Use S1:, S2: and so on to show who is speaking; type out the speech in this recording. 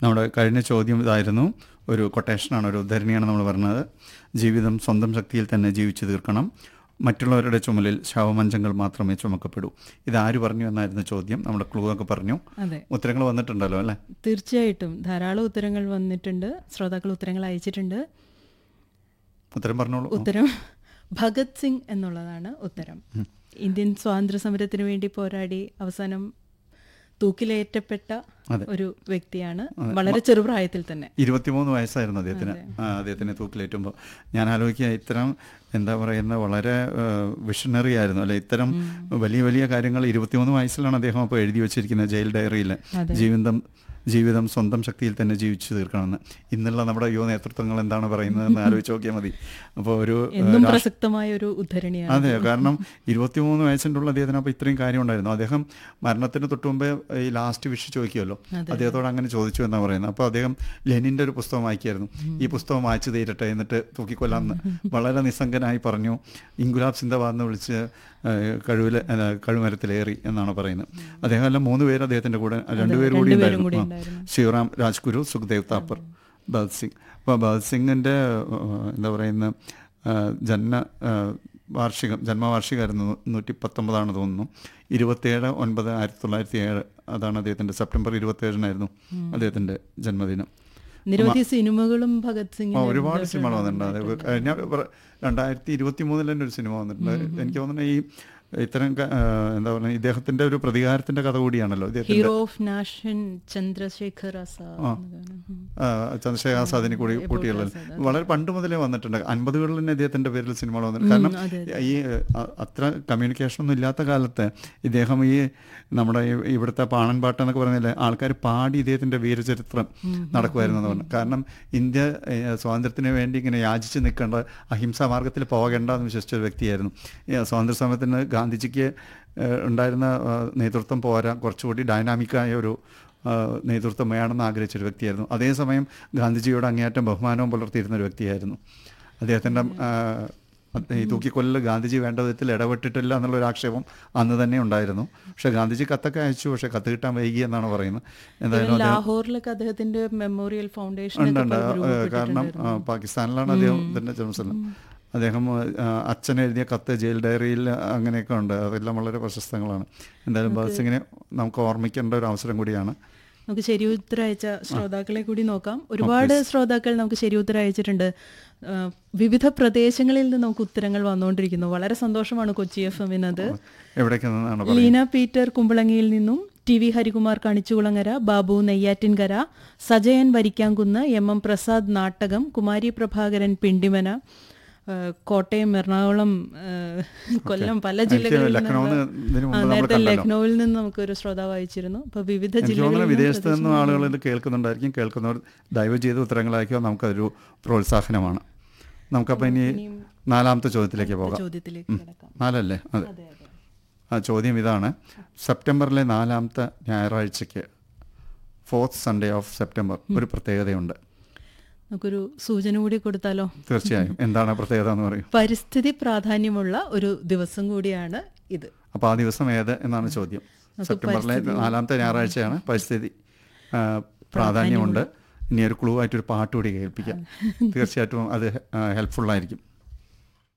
S1: നമ്മുടെ കഴിഞ്ഞ ചോദ്യം ഇതായിരുന്നു ഒരു കൊട്ടേഷനാണ് ഒരു ഉദ്ധരണിയാണ് നമ്മൾ പറഞ്ഞത് ജീവിതം സ്വന്തം ശക്തിയിൽ തന്നെ ജീവിച്ചു തീർക്കണം മറ്റുള്ളവരുടെ ചുമലിൽ ശവമഞ്ചങ്ങൾ മാത്രമേ ചുമക്കപ്പെടൂ ഇതാര് പറഞ്ഞു എന്നായിരുന്നു ചോദ്യം നമ്മുടെ ക്ലൂ ഒക്കെ പറഞ്ഞു
S2: അതെ
S1: ഉത്തരങ്ങൾ വന്നിട്ടുണ്ടല്ലോ അല്ലേ
S2: തീർച്ചയായിട്ടും ധാരാളം ഉത്തരങ്ങൾ വന്നിട്ടുണ്ട് ശ്രോതാക്കൾ ഉത്തരങ്ങൾ അയച്ചിട്ടുണ്ട്
S1: ഉത്തരം പറഞ്ഞോളൂ
S2: ഉത്തരം ഭഗത് സിംഗ് എന്നുള്ളതാണ് ഉത്തരം ഇന്ത്യൻ സ്വാതന്ത്ര്യ സമരത്തിന് വേണ്ടി പോരാടി അവസാനം തൂക്കിലേറ്റപ്പെട്ട
S1: അതെ.
S2: ഒരു വ്യക്തിയാണ് വളരെ ചെറുപ്രായത്തിൽ തന്നെ
S1: ഇരുപത്തിമൂന്ന് വയസ്സായിരുന്നു അദ്ദേഹത്തിന് ആ, അദ്ദേഹത്തിനെ തൂക്കിലേറ്റുമ്പോൾ ഞാൻ ആലോചിക്കുക ഇത്തരം എന്താ പറയുന്ന വളരെ വിഷണറി ആയിരുന്നു അല്ലെ ഇത്തരം വലിയ വലിയ കാര്യങ്ങൾ ഇരുപത്തിമൂന്ന് വയസ്സിലാണ് അദ്ദേഹം അപ്പോൾ എഴുതി വെച്ചിരിക്കുന്നത് ജയിൽ ഡയറിയിൽ
S2: അതെ.
S1: ജീവിതം ജീവിതം സ്വന്തം ശക്തിയിൽ തന്നെ ജീവിച്ചു തീർക്കണമെന്ന് ഇന്നുള്ള നമ്മുടെ യുവ നേതൃത്വങ്ങൾ എന്താണ് പറയുന്നതെന്ന് ആലോചിച്ച് നോക്കിയാൽ മതി അപ്പോൾ ഒരു ഏഹ്,
S2: എന്നും പ്രസക്തമായ ഒരു ഉദ്ധരണിയാണ്
S1: അതെ കാരണം ഇരുപത്തിമൂന്ന് വയസ്സിൻ്റെ ഉള്ള അദ്ദേഹത്തിന് അപ്പോൾ ഇത്രയും കാര്യം ഉണ്ടായിരുന്നു അദ്ദേഹം മരണത്തിന് തൊട്ട് മുമ്പേ ഈ ലാസ്റ്റ് വിഷ് ചോദിക്കുമല്ലോ അദ്ദേഹത്തോട് അങ്ങനെ ചോദിച്ചു എന്നാണ് പറയുന്നത് അപ്പോൾ അദ്ദേഹം ലെനിൻ്റെ ഒരു പുസ്തകം വായിക്കായിരുന്നു ഈ പുസ്തകം വായിച്ചു തീരട്ടെ എന്നിട്ട് തൂക്കിക്കൊല്ലാമെന്ന് വളരെ നിസ്സംഗനായി പറഞ്ഞു ഇൻഗുലാബ് സിന്ദബാദ് എന്ന് വിളിച്ച് ഏഹ്, കഴിവിലെ അല്ല, കഴുമരത്തിലേറി എന്നാണ് പറയുന്നത് അദ്ദേഹം എല്ലാം മൂന്ന് പേര് അദ്ദേഹത്തിൻ്റെ കൂടെ രണ്ടുപേരും കൂടി
S2: രണ്ടുപേരും കൂടി
S1: ഉണ്ടായിരുന്നു ആ. ശിവറാം രാജ്ഗുരു സുഖദേവ് താപ്പർ ഭഗത് സിംഗ് അപ്പോൾ ഭഗത് സിംഗിൻ്റെ എന്താ പറയുന്ന ആ, ജന്മ ആ, വാർഷികം ജന്മവാർഷികമായിരുന്നു നൂറ്റി പത്തൊമ്പതാണ് തോന്നുന്നു ഇരുപത്തിയേഴ് ഒൻപത് ആയിരത്തി തൊള്ളായിരത്തി ഏഴ് അതാണ് അദ്ദേഹത്തിൻ്റെ സെപ്റ്റംബർ ഇരുപത്തേഴിനായിരുന്നു അദ്ദേഹത്തിൻ്റെ ജന്മദിനം
S2: നിരവധി സിനിമകളും ഭഗത്
S1: ആ,
S2: സിംഗ്
S1: ഒരുപാട് സിനിമകൾ വന്നിട്ടുണ്ട് അത് കഴിഞ്ഞ പ്ര- രണ്ടായിരത്തി ഇരുപത്തി മൂന്നിൽ തന്നെ ഒരു സിനിമ വന്നിട്ടുണ്ട് എനിക്ക് തോന്നുന്നു ഈ ഇത്തരം ക- ആ, എന്താ പറയുക ഇദ്ദേഹത്തിൻ്റെ ഒരു പ്രതികാരത്തിൻ്റെ കഥ കൂടിയാണല്ലോ ഇദ്ദേഹത്തിൻ്റെ
S2: hero of nation Chandrashekhar Azad എന്നതാണ്. ഉം.
S1: ആ, ചന്ദ്രശേഖർ ആസാദിനെ കൂടി കൂട്ടിയുള്ള വളരെ പണ്ട് മുതലേ വന്നിട്ടുണ്ട് അൻപതുകളിൽ തന്നെ ഇദ്ദേഹത്തിന്റെ പേരിൽ സിനിമകൾ വന്നിട്ടുണ്ട് കാരണം ഈ അ- അത്ര കമ്മ്യൂണിക്കേഷൻ ഒന്നും ഇല്ലാത്ത കാലത്ത് ഇദ്ദേഹം ഈ നമ്മുടെ ഈ- ഇവിടുത്തെ പാണൻപാട്ട് എന്നൊക്കെ പറഞ്ഞാൽ ആൾക്കാർ പാടി ഇദ്ദേഹത്തിന്റെ വീരചരിത്രം നടക്കുമായിരുന്നു എന്ന് പറഞ്ഞു കാരണം ഇന്ത്യ ഏ, സ്വാതന്ത്ര്യത്തിന് വേണ്ടി ഇങ്ങനെ യാചിച്ച് നിൽക്കേണ്ട അഹിംസാ മാർഗത്തിൽ പോകേണ്ട എന്ന് വിശ്വസിച്ച ഒരു വ്യക്തിയായിരുന്നു ഈ സ്വാതന്ത്ര്യ സമരത്തിന് ഗാന്ധിജിക്ക് ഏ, ഉണ്ടായിരുന്ന ആ, നേതൃത്വം പോരാ കുറച്ചുകൂടി ഡൈനാമിക്കായ ഒരു ആ, നേതൃത്വം വേണമെന്ന് ആഗ്രഹിച്ചൊരു വ്യക്തിയായിരുന്നു അതേസമയം ഗാന്ധിജിയോട് അങ്ങേയറ്റം ബഹുമാനവും പുലർത്തിയിരുന്ന ഒരു വ്യക്തിയായിരുന്നു അദ്ദേഹത്തിൻ്റെ ഈ തൂക്കിക്കൊല്ലൽ ഗാന്ധിജി വേണ്ട വിധത്തിൽ ഇടപെട്ടിട്ടില്ല എന്നുള്ളൊരു ആക്ഷേപം അന്ന് തന്നെ ഉണ്ടായിരുന്നു പക്ഷേ ഗാന്ധിജി കത്തൊക്കെ അയച്ചു പക്ഷേ കത്ത് കിട്ടാൻ വൈകി എന്നാണ് പറയുന്നത് എന്തായാലും അദ്ദേഹം
S2: ലാഹോറിലൊക്കെ അദ്ദേഹത്തിന്റെ മെമ്മോറിയൽ ഫൗണ്ടേഷൻ
S1: ഉണ്ട് ഉണ്ട് ആ, കാരണം ആ, പാകിസ്ഥാനിലാണ് അദ്ദേഹത്തിൻ്റെ ജന്മസ്ഥലം അദ്ദേഹം ആ, അച്ഛൻ എഴുതിയ കത്ത് ജയിൽ ഡയറിയിൽ അങ്ങനെയൊക്കെ ഉണ്ട് അതെല്ലാം വളരെ പ്രശസ്തങ്ങളാണ് എന്തായാലും ഭഗത് സിംഗിനെ നമുക്ക് ഓർമ്മിക്കേണ്ട ഒരു അവസരം കൂടിയാണ്
S2: നമുക്ക് ശരി ഉത്തരം അയച്ച ശ്രോതാക്കളെ കൂടി നോക്കാം ഒരുപാട് ശ്രോതാക്കൾ നമുക്ക് ശരി ഉത്തരം അയച്ചിട്ടുണ്ട് ആ, വിവിധ പ്രദേശങ്ങളിൽ നിന്ന് നമുക്ക് ഉത്തരങ്ങൾ വന്നുകൊണ്ടിരിക്കുന്നു വളരെ സന്തോഷമാണ് കൊച്ചി എഫ് എമ്മിനത്
S1: എവിടേക്ക് നിന്നാണ് പറയുന്നത്
S2: ലീന പീറ്റർ കുമ്പളങ്ങിയിൽ നിന്നും T V Harikumar Kanichukulangara Babu Neyyattinkara Sajayan Varikkankunnu M M Prasad Nattakam Kumari Prabhakaran Pindimana ആ, കോട്ടയം എറണാകുളം ആ, കൊല്ലം പല ജില്ലകളിൽ
S1: ലക്നൗന്ന് ഇതിനു
S2: ആ,
S1: മുമ്പ് നമ്മൾ
S2: നേരത്തെ
S1: കണ്ടല്ലോ.
S2: ലക്നൌവിൽ നിന്ന് നമുക്കൊരു ശ്രോതാവ് അയച്ചിരുന്നു അപ്പൊ വിവിധ
S1: എനിക്ക്
S2: ജില്ലകളിൽ
S1: തോന്നുന്നു
S2: നിന്നും
S1: വിദേശത്ത് നിന്നും ആളുകൾ ഇത് കേൾക്കുന്നുണ്ടായിരിക്കും കേൾക്കുന്നവർ ദയവ് ചെയ്ത് ഉത്തരങ്ങൾ അയക്കുക നമുക്കതൊരു പ്രോത്സാഹനമാണ് നമുക്കപ്പോൾ ഇനി നാലാമത്തെ ചോദ്യത്തിലേക്ക് പോകാം
S2: ചോദ്യത്തിലേക്ക് കിടക്കാം
S1: നാലല്ലേ അതെ
S2: അതെ അതെ
S1: ആ ചോദ്യം ഇതാണ് സെപ്റ്റംബറിലെ നാലാമത്തെ ഞായറാഴ്ചയ്ക്ക് ഫോർത്ത് സൺഡേ ഓഫ് സെപ്റ്റംബർ ഒരു പ്രത്യേകതയുണ്ട്
S2: നമുക്കൊരു സൂചന കൂടി കൊടുത്താലോ
S1: തീർച്ചയായും എന്താണ് ആ പ്രത്യേകത എന്ന് പറയും
S2: പരിസ്ഥിതി പ്രാധാന്യമുള്ള ഒരു ദിവസം കൂടിയാണ് ഇത്
S1: അപ്പോൾ ആ ദിവസം ഏത് എന്നാണ് ചോദ്യം സെപ്റ്റംബറിലെ നാലാമത്തെ ഞായറാഴ്ചയാണ് പരിസ്ഥിതി ആ, പ്രാധാന്യമുണ്ട് ഇനി ഒരു ക്ലൂ ആയിട്ടൊരു പാട്ട് കൂടി കേൾപ്പിക്കാം തീർച്ചയായിട്ടും അത് ഹെൽപ്ഫുള്ളായിരിക്കും